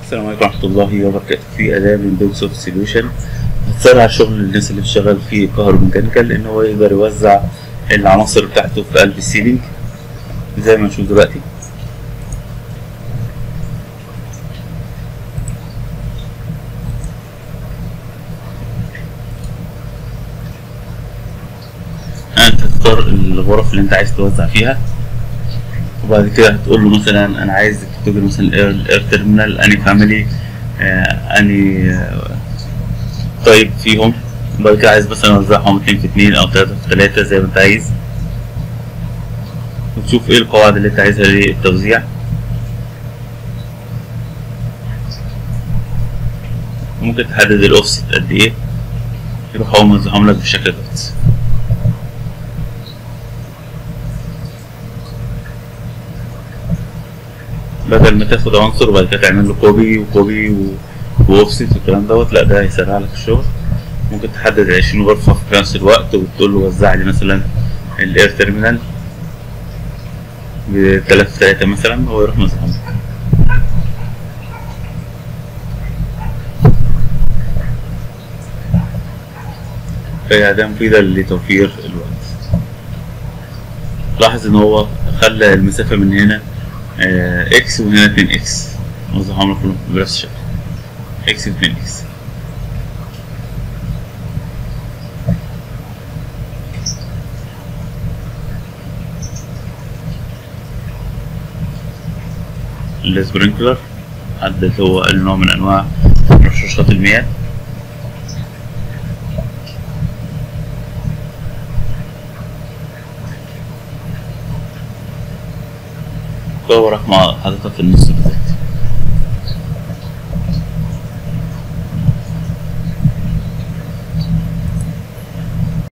السلام عليكم ورحمة الله وبركاته في أداة من دوك سوفت سوليوشن هتسرع شغل الناس اللي بتشتغل في كهروميكانيكال إن هو يقدر يوزع العناصر بتاعته في قلب السيلينج زي ما نشوف دلوقتي أنت تختار الغرف اللي أنت عايز توزع فيها وبعد كده هتقول له مثلا انا عايز تكتب لي مثلا الاير تيرمينال اني فاميلي آه اني آه طيب فيهم بعد كده عايز مثلا اوزعهم اتنين في اتنين او تلاتة في تلاتة زي ما انت عايز وتشوف ايه القواعد اللي انت عايزها للتوزيع ممكن تحدد الاوفست قد ايه يروح هو موزعهم لك بالشكل ده بدل ما تاخد عنصر وبعد كده تعمل له كوبي وكوبي واوفست والكلام دوت لا ده هيسرع لك الشغل ممكن تحدد 20 غرفة في نفس الوقت وتقول له وزع لي مثلا الاير تيرمينال بتلاتة في تلاتة مثلا هو يروح موزعهم لك فهي أداة مفيدة لتوفير الوقت لاحظ ان هو خلى المسافة من هنا آه اكس وهنا اتنين اكس موزعهم لك كلهم بنفس الشكل اكس واتنين اكس السبرينكلر حدد هو النوع من انواع رشاشات المياه فهو راح مع حاططها في النص كده